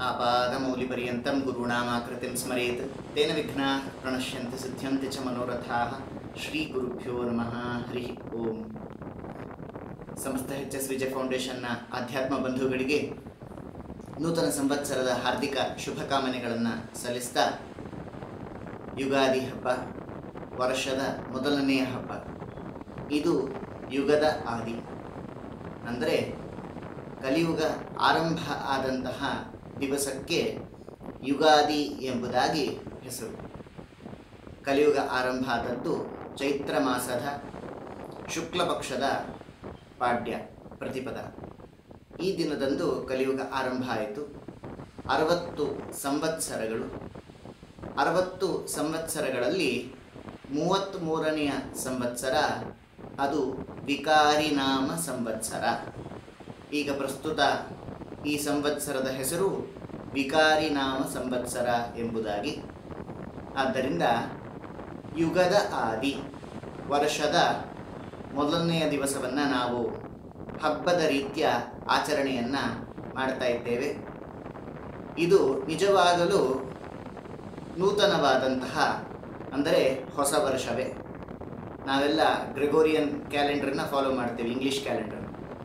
आपादमौलिपर्यन्तं गुरूणामाकृतिं स्मरेत् तेन विघ्नाः प्रणश्यन्ति सिद्ध्यन्ति च मनोरथाः ಶ್ರೀಗುರುಭ್ಯೋ ನಮಃ ಹರಿ ಓಂ ಸಮಸ್ತ ಎಚ್ ಎಸ್ ವಿಜಯ ಫೌಂಡೇಶನ್ನ ಆಧ್ಯಾತ್ಮ ಬಂಧುಗಳಿಗೆ ನೂತನ ಸಂವತ್ಸರದ ಹಾರ್ದಿಕ ಶುಭಕಾಮನೆಗಳನ್ನು ಸಲ್ಲಿಸ್ತಾ ಯುಗಾದಿ ಹಬ್ಬ ವರ್ಷದ ಮೊದಲನೆಯ ಹಬ್ಬ ಇದು ಯುಗದ ಆದಿ ಅಂದರೆ ಕಲಿಯುಗ ಆರಂಭ ಆದಂತಹ ದಿವಸಕ್ಕೆ ಯುಗಾದಿ ಎಂಬುದಾಗಿ ಹೆಸರು ಕಲಿಯುಗ ಆರಂಭ ಆದದ್ದು ಚೈತ್ರ ಮಾಸದ ಶುಕ್ಲ ಪಕ್ಷದ ಪಾಡ್ಯ ಪ್ರತಿಪದ ಈ ದಿನದಂದು ಕಲಿಯುಗ ಆರಂಭ ಆಯಿತು ಅರವತ್ತು ಸಂವತ್ಸರಗಳು ಅರವತ್ತು ಸಂವತ್ಸರಗಳಲ್ಲಿ ಮೂವತ್ತ್ಮೂರನೆಯ ಸಂವತ್ಸರ ಅದು ವಿಕಾರಿನಾಮ ಸಂವತ್ಸರ ಈಗ ಪ್ರಸ್ತುತ ಈ ಸಂವತ್ಸರದ ಹೆಸರು ವಿಕಾರಿನಾಮ ಸಂವತ್ಸರ ಎಂಬುದಾಗಿ ಆದ್ದರಿಂದ ಯುಗದ ಆದಿ ವರ್ಷದ ಮೊದಲನೆಯ ದಿವಸವನ್ನು ನಾವು ಹಬ್ಬದ ರೀತಿಯ ಆಚರಣೆಯನ್ನು ಮಾಡ್ತಾ ಇದ್ದೇವೆ ಇದು ನಿಜವಾಗಲೂ ನೂತನವಾದಂತಹ ಅಂದರೆ ಹೊಸ ವರ್ಷವೇ ನಾವೆಲ್ಲ ಗ್ರೆಗೋರಿಯನ್ ಕ್ಯಾಲೆಂಡರನ್ನ ಫಾಲೋ ಮಾಡ್ತೇವೆ ಇಂಗ್ಲಿಷ್ ಕ್ಯಾಲೆಂಡರ್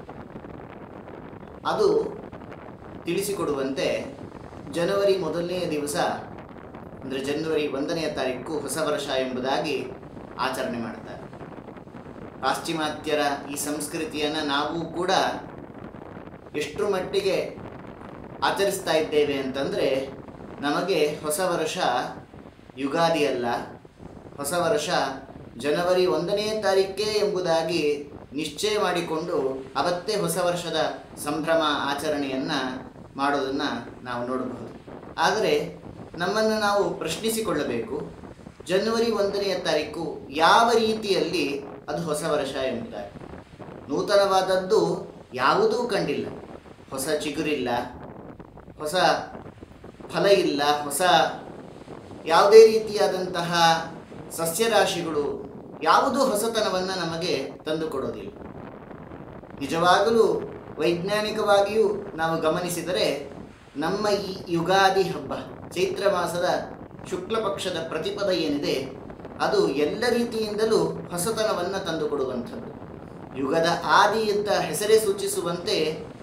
ಅದು ತಿಳಿಸಿಕೊಡುವಂತೆ ಜನವರಿ ಮೊದಲನೆಯ ದಿವಸ ಅಂದರೆ ಜನವರಿ ಒಂದನೆಯ ತಾರೀಕು ಹೊಸ ವರ್ಷ ಎಂಬುದಾಗಿ ಆಚರಣೆ ಮಾಡ್ತಾರೆ ಪಾಶ್ಚಿಮಾತ್ಯರ ಈ ಸಂಸ್ಕೃತಿಯನ್ನು ನಾವು ಕೂಡ ಎಷ್ಟರ ಮಟ್ಟಿಗೆ ಆಚರಿಸ್ತಾ ಇದ್ದೇವೆ ಅಂತಂದರೆ ನಮಗೆ ಹೊಸ ವರ್ಷ ಯುಗಾದಿ ಅಲ್ಲ ಹೊಸ ವರ್ಷ ಜನವರಿ ಒಂದನೇ ತಾರೀಕೇ ಎಂಬುದಾಗಿ ನಿಶ್ಚಯ ಮಾಡಿಕೊಂಡು ಅವತ್ತೇ ಹೊಸ ವರ್ಷದ ಸಂಭ್ರಮ ಆಚರಣೆಯನ್ನು ಮಾಡೋದನ್ನು ನಾವು ನೋಡಬಹುದು ಆದರೆ ನಮ್ಮನ್ನು ನಾವು ಪ್ರಶ್ನಿಸಿಕೊಳ್ಳಬೇಕು ಜನವರಿ ಒಂದನೆಯ ತಾರೀಕು ಯಾವ ರೀತಿಯಲ್ಲಿ ಅದು ಹೊಸ ವರ್ಷ ಎಂಬುದಾಗಿ ನೂತನವಾದದ್ದು ಯಾವುದೂ ಕಂಡಿಲ್ಲ ಹೊಸ ಚಿಗುರಿಲ್ಲ ಹೊಸ ಫಲ ಇಲ್ಲ ಹೊಸ ಯಾವುದೇ ರೀತಿಯಾದಂತಹ ಸಸ್ಯರಾಶಿಗಳು ಯಾವುದೂ ಹೊಸತನವನ್ನು ನಮಗೆ ತಂದುಕೊಡೋದಿಲ್ಲ ನಿಜವಾಗಲೂ ವೈಜ್ಞಾನಿಕವಾಗಿಯೂ ನಾವು ಗಮನಿಸಿದರೆ ನಮ್ಮ ಈ ಯುಗಾದಿ ಹಬ್ಬ ಚೈತ್ರ ಮಾಸದ ಶುಕ್ಲ ಪಕ್ಷದ ಪ್ರತಿಪದ ಏನಿದೆ ಅದು ಎಲ್ಲ ರೀತಿಯಿಂದಲೂ ಹೊಸತನವನ್ನು ತಂದುಕೊಡುವಂಥದ್ದು ಯುಗದ ಆದಿ ಅಂತ ಹೆಸರೇ ಸೂಚಿಸುವಂತೆ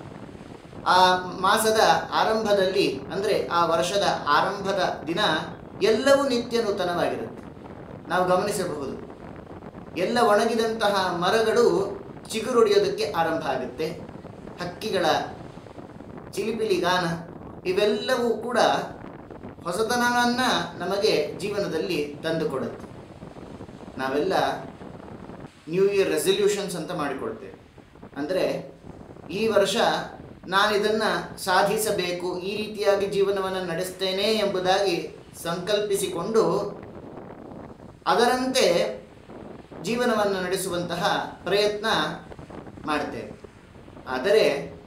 ಆ ಮಾಸದ ಆರಂಭದಲ್ಲಿ ಅಂದರೆ ಆ ವರ್ಷದ ಆರಂಭದ ದಿನ ಎಲ್ಲವೂ ನಿತ್ಯ ನೂತನವಾಗಿರುತ್ತೆ ನಾವು ಗಮನಿಸಬಹುದು ಎಲ್ಲ ಒಣಗಿದಂತಹ ಮರಗಳು ಚಿಗುರೊಡೆಯೋದಕ್ಕೆ ಆರಂಭ ಆಗುತ್ತೆ ಹಕ್ಕಿಗಳ ಚಿಲಿಪಿಲಿ ಗಾನ ಇವೆಲ್ಲವೂ ಕೂಡ ಹೊಸತನವನ್ನು ನಮಗೆ ಜೀವನದಲ್ಲಿ ತಂದುಕೊಡುತ್ತೆ ನಾವೆಲ್ಲ ನ್ಯೂ ಇಯರ್ ರೆಸಲ್ಯೂಷನ್ಸ್ ಅಂತ ಮಾಡಿಕೊಳ್ತೇವೆ ಅಂದರೆ ಈ ವರ್ಷ ನಾನು ಇದನ್ನು ಸಾಧಿಸಬೇಕು ಈ ರೀತಿಯಾಗಿ ಜೀವನವನ್ನು ನಡೆಸ್ತೇನೆ ಎಂಬುದಾಗಿ ಸಂಕಲ್ಪಿಸಿಕೊಂಡು ಅದರಂತೆ ಜೀವನವನ್ನು ನಡೆಸುವಂತಹ ಪ್ರಯತ್ನ ಮಾಡ್ತೇವೆ ಆದರೆ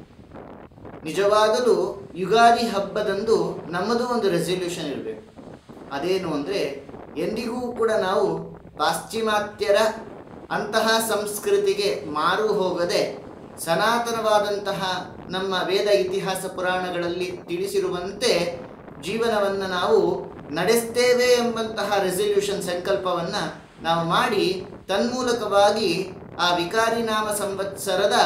ನಿಜವಾಗಲೂ ಯುಗಾದಿ ಹಬ್ಬದಂದು ನಮ್ಮದು ಒಂದು ರೆಸಲ್ಯೂಷನ್ ಇರಬೇಕು ಅದೇನು ಅಂದರೆ ಎಂದಿಗೂ ಕೂಡ ನಾವು ಪಾಶ್ಚಿಮಾತ್ಯರ ಅಂತಹ ಸಂಸ್ಕೃತಿಗೆ ಮಾರು ಹೋಗದೆ ಸನಾತನವಾದಂತಹ ನಮ್ಮ ವೇದ ಇತಿಹಾಸ ಪುರಾಣಗಳಲ್ಲಿ ತಿಳಿಸಿರುವಂತೆ ಜೀವನವನ್ನು ನಾವು ನಡೆಸ್ತೇವೆ ಎಂಬಂತಹ ರೆಸಲ್ಯೂಷನ್ ಸಂಕಲ್ಪವನ್ನು ನಾವು ಮಾಡಿ ತನ್ಮೂಲಕವಾಗಿ ಆ ವಿಕಾರಿ ನಾಮ ಸಂವತ್ಸರದ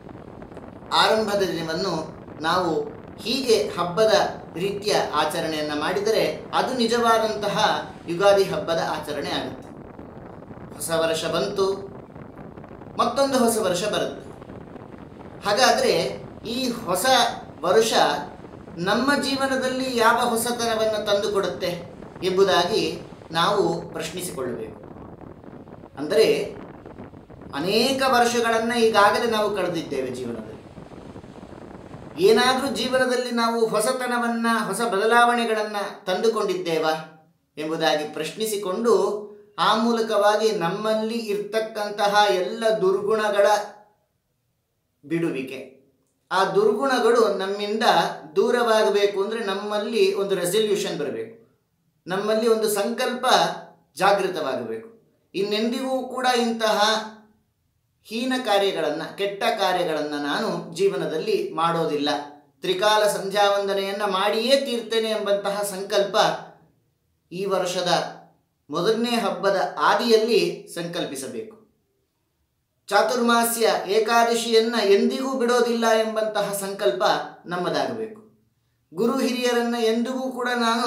ಆರಂಭದ ದಿನವನ್ನು ನಾವು ಹೀಗೆ ಹಬ್ಬದ ರೀತಿಯ ಆಚರಣೆಯನ್ನು ಮಾಡಿದರೆ ಅದು ನಿಜವಾದಂತಹ ಯುಗಾದಿ ಹಬ್ಬದ ಆಚರಣೆ ಆಗುತ್ತೆ ಹೊಸ ವರ್ಷ ಬಂತು ಮತ್ತೊಂದು ಹೊಸ ವರ್ಷ ಬರುತ್ತೆ ಹಾಗಾದರೆ ಈ ಹೊಸ ವರ್ಷ ನಮ್ಮ ಜೀವನದಲ್ಲಿ ಯಾವ ಹೊಸತನವನ್ನು ತಂದುಕೊಡುತ್ತೆ ಎಂಬುದಾಗಿ ನಾವು ಪ್ರಶ್ನಿಸಿಕೊಳ್ಳಬೇಕು ಅಂದರೆ ಅನೇಕ ವರ್ಷಗಳನ್ನು ಈಗಾಗಲೇ ನಾವು ಕಳೆದಿದ್ದೇವೆ ಜೀವನದಲ್ಲಿ ಏನಾದರೂ ಜೀವನದಲ್ಲಿ ನಾವು ಹೊಸತನವನ್ನು ಹೊಸ ಬದಲಾವಣೆಗಳನ್ನು ತಂದುಕೊಂಡಿದ್ದೇವಾ ಎಂಬುದಾಗಿ ಪ್ರಶ್ನಿಸಿಕೊಂಡು ಆ ಮೂಲಕವಾಗಿ ನಮ್ಮಲ್ಲಿ ಇರ್ತಕ್ಕಂತಹ ಎಲ್ಲ ದುರ್ಗುಣಗಳ ಬಿಡುವಿಕೆ ಆ ದುರ್ಗುಣಗಳು ನಮ್ಮಿಂದ ದೂರವಾಗಬೇಕು ಅಂದರೆ ನಮ್ಮಲ್ಲಿ ಒಂದು ರೆಸಲ್ಯೂಷನ್ ಬರಬೇಕು ನಮ್ಮಲ್ಲಿ ಒಂದು ಸಂಕಲ್ಪ ಜಾಗೃತವಾಗಬೇಕು ಇನ್ನೆಂದಿಗೂ ಕೂಡ ಇಂತಹ ಹೀನ ಕಾರ್ಯಗಳನ್ನು ಕೆಟ್ಟ ಕಾರ್ಯಗಳನ್ನು ನಾನು ಜೀವನದಲ್ಲಿ ಮಾಡೋದಿಲ್ಲ ತ್ರಿಕಾಲ ಸಂಧ್ಯಾವಂದನೆಯನ್ನು ಮಾಡಿಯೇ ತೀರ್ತೇನೆ ಎಂಬಂತಹ ಸಂಕಲ್ಪ ಈ ವರ್ಷದ ಮೊದಲನೇ ಹಬ್ಬದ ಆದಿಯಲ್ಲಿ ಸಂಕಲ್ಪಿಸಬೇಕು ಚಾತುರ್ಮಾಸ್ಯ ಏಕಾದಶಿಯನ್ನ ಎಂದಿಗೂ ಬಿಡೋದಿಲ್ಲ ಎಂಬಂತಹ ಸಂಕಲ್ಪ ನಮ್ಮದಾಗಬೇಕು ಗುರು ಹಿರಿಯರನ್ನ ಎಂದಿಗೂ ಕೂಡ ನಾನು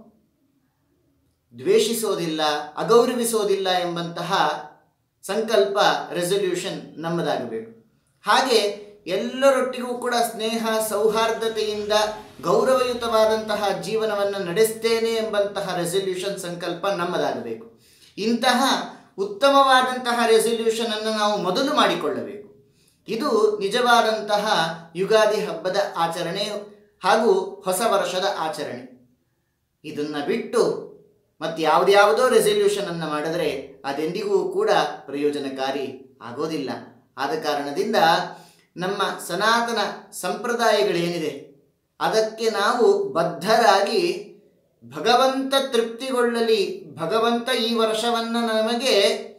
ದ್ವೇಷಿಸೋದಿಲ್ಲ ಅಗೌರವಿಸೋದಿಲ್ಲ ಎಂಬಂತಹ ಸಂಕಲ್ಪ ರೆಸೊಲ್ಯೂಷನ್ ನಮ್ಮದಾಗಬೇಕು ಹಾಗೆ ಎಲ್ಲರೊಟ್ಟಿಗೂ ಕೂಡ ಸ್ನೇಹ ಸೌಹಾರ್ದತೆಯಿಂದ ಗೌರವಯುತವಾದಂತಹ ಜೀವನವನ್ನು ನಡೆಸ್ತೇನೆ ಎಂಬಂತಹ ರೆಸೊಲ್ಯೂಷನ್ ಸಂಕಲ್ಪ ನಮ್ಮದಾಗಬೇಕು ಇಂತಹ ಉತ್ತಮವಾದಂತಹ ರೆಸೊಲ್ಯೂಷನ್ ಅನ್ನು ನಾವು ಮೊದಲು ಮಾಡಿಕೊಳ್ಳಬೇಕು ಇದು ನಿಜವಾದಂತಹ ಯುಗಾದಿ ಹಬ್ಬದ ಆಚರಣೆ ಹಾಗೂ ಹೊಸ ವರ್ಷದ ಆಚರಣೆ ಇದನ್ನು ಬಿಟ್ಟು ಮತ್ತು ಯಾವುದ್ಯಾವುದೋ ರೆಸೊಲ್ಯೂಷನ್ ಅನ್ನು ಮಾಡಿದ್ರೆ ಅದೆಂದಿಗೂ ಕೂಡ ಪ್ರಯೋಜನಕಾರಿ ಆಗೋದಿಲ್ಲ ಆದ ಕಾರಣದಿಂದ ನಮ್ಮ ಸನಾತನ ಸಂಪ್ರದಾಯಗಳೇನಿದೆ ಅದಕ್ಕೆ ನಾವು ಬದ್ಧರಾಗಿ ಭಗವಂತ ತೃಪ್ತಿಗೊಳ್ಳಲಿ ಭಗವಂತ ಈ ವರ್ಷವನ್ನು ನಮಗೆ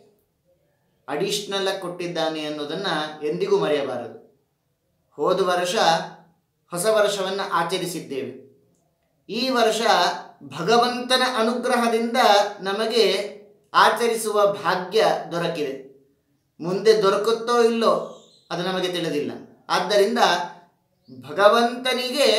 ಅಡಿಷ್ನಲ್ ಕೊಟ್ಟಿದ್ದಾನೆ ಅನ್ನೋದನ್ನು ಎಂದಿಗೂ ಮರೆಯಬಾರದು ಹೋದ ವರ್ಷ ಹೊಸ ವರ್ಷವನ್ನು ಆಚರಿಸಿದ್ದೇವೆ ಈ ವರ್ಷ ಭಗವಂತನ ಅನುಗ್ರಹದಿಂದ ನಮಗೆ ಆಚರಿಸುವ ಭಾಗ್ಯ ದೊರಕಿದೆ ಮುಂದೆ ದೊರಕುತ್ತೋ ಇಲ್ಲೋ ಅದು ನಮಗೆ ತಿಳಿದಿಲ್ಲ ಆದ್ದರಿಂದ ಭಗವಂತನಿಗೆ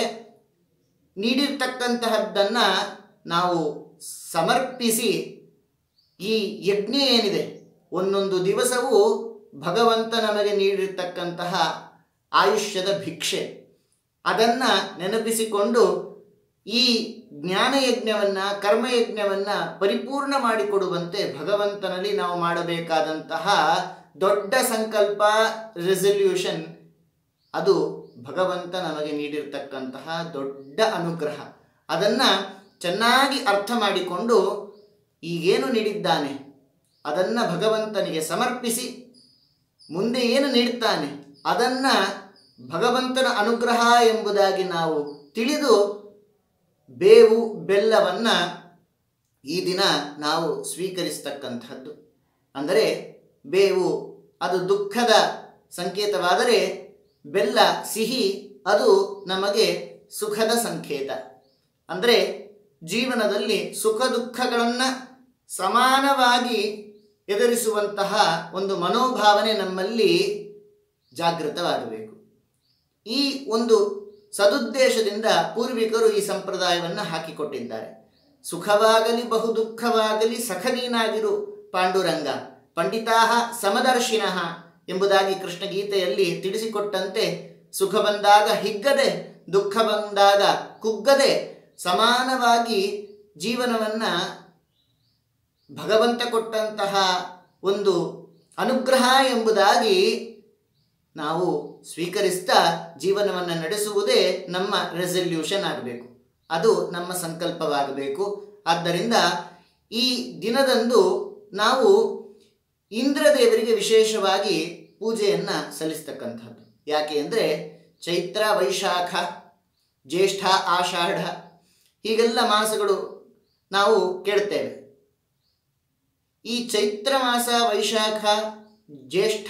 ನೀಡಿರ್ತಕ್ಕಂತಹದ್ದನ್ನು ನಾವು ಸಮರ್ಪಿಸಿ ಈ ಯಜ್ಞ ಏನಿದೆ ಒಂದೊಂದು ದಿವಸವೂ ಭಗವಂತ ನಮಗೆ ನೀಡಿರ್ತಕ್ಕಂತಹ ಆಯುಷ್ಯದ ಭಿಕ್ಷೆ ಅದನ್ನು ನೆನಪಿಸಿಕೊಂಡು ಈ ಜ್ಞಾನಯಜ್ಞವನ್ನು ಕರ್ಮಯಜ್ಞವನ್ನು ಪರಿಪೂರ್ಣ ಮಾಡಿಕೊಡುವಂತೆ ಭಗವಂತನಲ್ಲಿ ನಾವು ಮಾಡಬೇಕಾದಂತಹ ದೊಡ್ಡ ಸಂಕಲ್ಪ ರೆಸಲ್ಯೂಷನ್ ಅದು ಭಗವಂತ ನಮಗೆ ನೀಡಿರ್ತಕ್ಕಂತಹ ದೊಡ್ಡ ಅನುಗ್ರಹ ಅದನ್ನು ಚೆನ್ನಾಗಿ ಅರ್ಥ ಮಾಡಿಕೊಂಡು ಈಗೇನು ನೀಡಿದ್ದಾನೆ ಅದನ್ನು ಭಗವಂತನಿಗೆ ಸಮರ್ಪಿಸಿ ಮುಂದೆ ಏನು ನೀಡ್ತಾನೆ ಅದನ್ನು ಭಗವಂತನ ಅನುಗ್ರಹ ಎಂಬುದಾಗಿ ನಾವು ತಿಳಿದು ಬೇವು ಬೆಲ್ಲವನ್ನು ಈ ದಿನ ನಾವು ಸ್ವೀಕರಿಸ್ತಕ್ಕಂಥದ್ದು ಅಂದರೆ ಬೇವು ಅದು ದುಃಖದ ಸಂಕೇತವಾದರೆ ಬೆಲ್ಲ ಸಿಹಿ ಅದು ನಮಗೆ ಸುಖದ ಸಂಕೇತ ಅಂದರೆ ಜೀವನದಲ್ಲಿ ಸುಖ ದುಃಖಗಳನ್ನು ಸಮಾನವಾಗಿ ಎದುರಿಸುವಂತಹ ಒಂದು ಮನೋಭಾವನೆ ನಮ್ಮಲ್ಲಿ ಜಾಗೃತವಾಗಬೇಕು ಈ ಒಂದು ಸದುದ್ದೇಶದಿಂದ ಪೂರ್ವಿಕರು ಈ ಸಂಪ್ರದಾಯವನ್ನು ಹಾಕಿಕೊಟ್ಟಿದ್ದಾರೆ ಸುಖವಾಗಲಿ ಬಹು ದುಃಖವಾಗಲಿ ಸಖನೀನಾಗಿರು ಪಾಂಡುರಂಗ ಪಂಡಿತಾಹ ಸಮದರ್ಶಿನಃ ಎಂಬುದಾಗಿ ಕೃಷ್ಣ ಗೀತೆಯಲ್ಲಿ ತಿಳಿಸಿಕೊಟ್ಟಂತೆ ಸುಖ ಬಂದಾಗ ಹಿಗ್ಗದೆ ದುಃಖ ಬಂದಾಗ ಕುಗ್ಗದೆ ಸಮಾನವಾಗಿ ಜೀವನವನ್ನು ಭಗವಂತ ಕೊಟ್ಟಂತಹ ಒಂದು ಅನುಗ್ರಹ ಎಂಬುದಾಗಿ ನಾವು ಸ್ವೀಕರಿಸ್ತಾ ಜೀವನವನ್ನು ನಡೆಸುವುದೇ ನಮ್ಮ ರೆಸಲ್ಯೂಷನ್ ಆಗಬೇಕು ಅದು ನಮ್ಮ ಸಂಕಲ್ಪವಾಗಬೇಕು ಆದ್ದರಿಂದ ಈ ದಿನದಂದು ನಾವು ಇಂದ್ರದೇವರಿಗೆ ವಿಶೇಷವಾಗಿ ಪೂಜೆಯನ್ನು ಸಲ್ಲಿಸ್ತಕ್ಕಂಥದ್ದು ಯಾಕೆ ಅಂದರೆ ಚೈತ್ರ ವೈಶಾಖ ಜ್ಯೇಷ್ಠ ಆಷಾಢ ಹೀಗೆಲ್ಲ ಮಾಸಗಳು ನಾವು ಕೇಳ್ತೇವೆ ಈ ಚೈತ್ರ ಮಾಸ ವೈಶಾಖ ಜ್ಯೇಷ್ಠ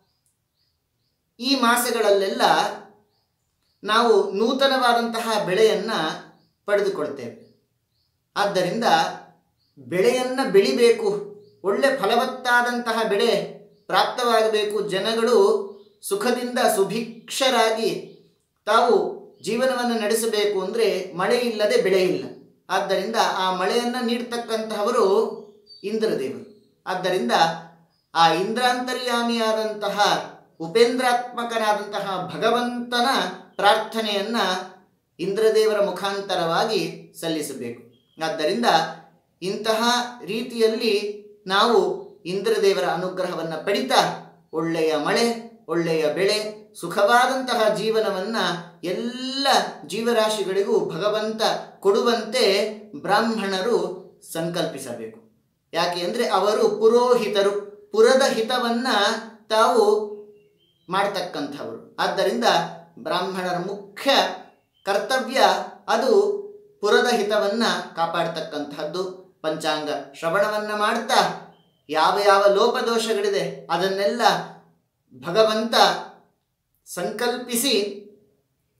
ಈ ಮಾಸಗಳಲ್ಲೆಲ್ಲ ನಾವು ನೂತನವಾದಂತಹ ಬೆಳೆಯನ್ನು ಪಡೆದುಕೊಳ್ತೇವೆ ಆದ್ದರಿಂದ ಬೆಳೆಯನ್ನು ಬೆಳಿಬೇಕು ಒಳ್ಳೆ ಫಲವತ್ತಾದಂತಹ ಬೆಳೆ ಪ್ರಾಪ್ತವಾಗಬೇಕು ಜನಗಳು ಸುಖದಿಂದ ಸುಭಿಕ್ಷರಾಗಿ ತಾವು ಜೀವನವನ್ನು ನಡೆಸಬೇಕು ಅಂದರೆ ಮಳೆ ಇಲ್ಲದೆ ಬೆಳೆ ಇಲ್ಲ ಆದ್ದರಿಂದ ಆ ಮಳೆಯನ್ನು ನೀಡ್ತಕ್ಕಂತಹವರು ಇಂದ್ರದೇವರು ಆದ್ದರಿಂದ ಆ ಇಂದ್ರಾಂತರ್ಯಾಮಿಯಾದಂತಹ ಉಪೇಂದ್ರಾತ್ಮಕನಾದಂತಹ ಭಗವಂತನ ಪ್ರಾರ್ಥನೆಯನ್ನು ಇಂದ್ರದೇವರ ಮುಖಾಂತರವಾಗಿ ಸಲ್ಲಿಸಬೇಕು ಆದ್ದರಿಂದ ಇಂತಹ ರೀತಿಯಲ್ಲಿ ನಾವು ಇಂದ್ರದೇವರ ಅನುಗ್ರಹವನ್ನು ಪಡಿತಾ ಒಳ್ಳೆಯ ಮಳೆ ಒಳ್ಳೆಯ ಬೆಳೆ ಸುಖವಾದಂತಹ ಜೀವನವನ್ನು ಎಲ್ಲ ಜೀವರಾಶಿಗಳಿಗೂ ಭಗವಂತ ಕೊಡುವಂತೆ ಬ್ರಾಹ್ಮಣರು ಸಂಕಲ್ಪಿಸಬೇಕು ಯಾಕೆ ಅಂದರೆ ಅವರು ಪುರೋಹಿತರು ಪುರದ ಹಿತವನ್ನು ತಾವು ಮಾಡ್ತಕ್ಕಂಥವರು ಆದ್ದರಿಂದ ಬ್ರಾಹ್ಮಣರ ಮುಖ್ಯ ಕರ್ತವ್ಯ ಅದು ಪುರದ ಹಿತವನ್ನು ಕಾಪಾಡ್ತಕ್ಕಂಥದ್ದು ಪಂಚಾಂಗ ಶ್ರವಣವನ್ನು ಮಾಡ್ತಾ ಯಾವ ಯಾವ ಲೋಪದೋಷಗಳಿದೆ ಅದನ್ನೆಲ್ಲ ಭಗವಂತ ಸಂಕಲ್ಪಿಸಿ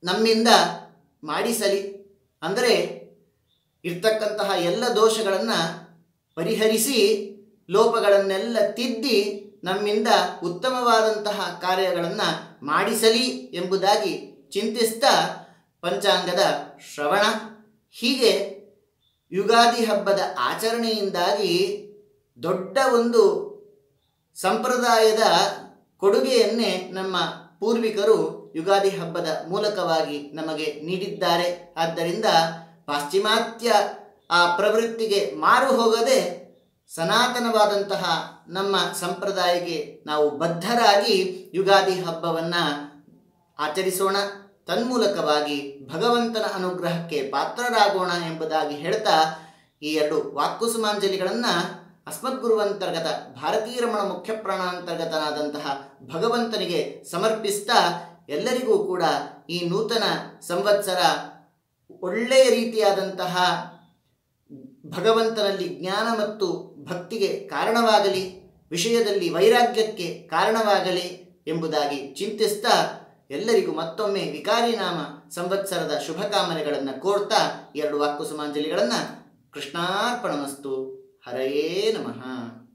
ನಮ್ಮಿಂದ ಮಾಡಿಸಲಿ ಅಂದರೆ ಇರ್ತಕ್ಕಂತಹ ಎಲ್ಲ ದೋಷಗಳನ್ನು ಪರಿಹರಿಸಿ ಲೋಪಗಳನ್ನೆಲ್ಲ ತಿದ್ದಿ ನಮ್ಮಿಂದ ಉತ್ತಮವಾದಂತಹ ಕಾರ್ಯಗಳನ್ನು ಮಾಡಿಸಲಿ ಎಂಬುದಾಗಿ ಚಿಂತಿಸ್ತಾ ಪಂಚಾಂಗದ ಶ್ರವಣ ಹೀಗೆ ಯುಗಾದಿ ಹಬ್ಬದ ಆಚರಣೆಯಿಂದಾಗಿ ದೊಡ್ಡ ಒಂದು ಸಂಪ್ರದಾಯದ ಕೊಡುಗೆಯನ್ನೇ ನಮ್ಮ ಪೂರ್ವಿಕರು ಯುಗಾದಿ ಹಬ್ಬದ ಮೂಲಕವಾಗಿ ನಮಗೆ ನೀಡಿದ್ದಾರೆ ಆದ್ದರಿಂದ ಪಾಶ್ಚಿಮಾತ್ಯ ಆ ಪ್ರವೃತ್ತಿಗೆ ಮಾರು ಹೋಗದೆ ಸನಾತನವಾದಂತಹ ನಮ್ಮ ಸಂಪ್ರದಾಯಕ್ಕೆ ನಾವು ಬದ್ಧರಾಗಿ ಯುಗಾದಿ ಹಬ್ಬವನ್ನು ಆಚರಿಸೋಣ ತನ್ಮೂಲಕವಾಗಿ ಭಗವಂತನ ಅನುಗ್ರಹಕ್ಕೆ ಪಾತ್ರರಾಗೋಣ ಎಂಬುದಾಗಿ ಹೇಳ್ತಾ ಈ ಎರಡು ವಾಕ್ಕುಸುಮಾಂಜಲಿಗಳನ್ನು ಅಸ್ಮದ್ಗುರುವಂತರ್ಗತ ಭಾರತೀಯ ರಮಣ ಮುಖ್ಯ ಪ್ರಾಣಾಂತರ್ಗತನಾದಂತಹ ಭಗವಂತನಿಗೆ ಸಮರ್ಪಿಸ್ತಾ ಎಲ್ಲರಿಗೂ ಕೂಡ ಈ ನೂತನ ಸಂವತ್ಸರ ಒಳ್ಳೆಯ ರೀತಿಯಾದಂತಹ ಭಗವಂತನಲ್ಲಿ ಜ್ಞಾನ ಮತ್ತು ಭಕ್ತಿಗೆ ಕಾರಣವಾಗಲಿ ವಿಷಯದಲ್ಲಿ ವೈರಾಗ್ಯಕ್ಕೆ ಕಾರಣವಾಗಲಿ ಎಂಬುದಾಗಿ ಚಿಂತಿಸ್ತಾ ಎಲ್ಲರಿಗೂ ಮತ್ತೊಮ್ಮೆ ವಿಕಾರಿ ನಾಮ ಸಂವತ್ಸರದ ಶುಭಕಾಮನೆಗಳನ್ನು ಕೋರ್ತಾ ಎರಡು ವಾಕ್ಕು ಸುಮಾಂಜಲಿಗಳನ್ನು ಕೃಷ್ಣಾರ್ಪಣಮಸ್ತು ಹರಯೇ ನಮಃ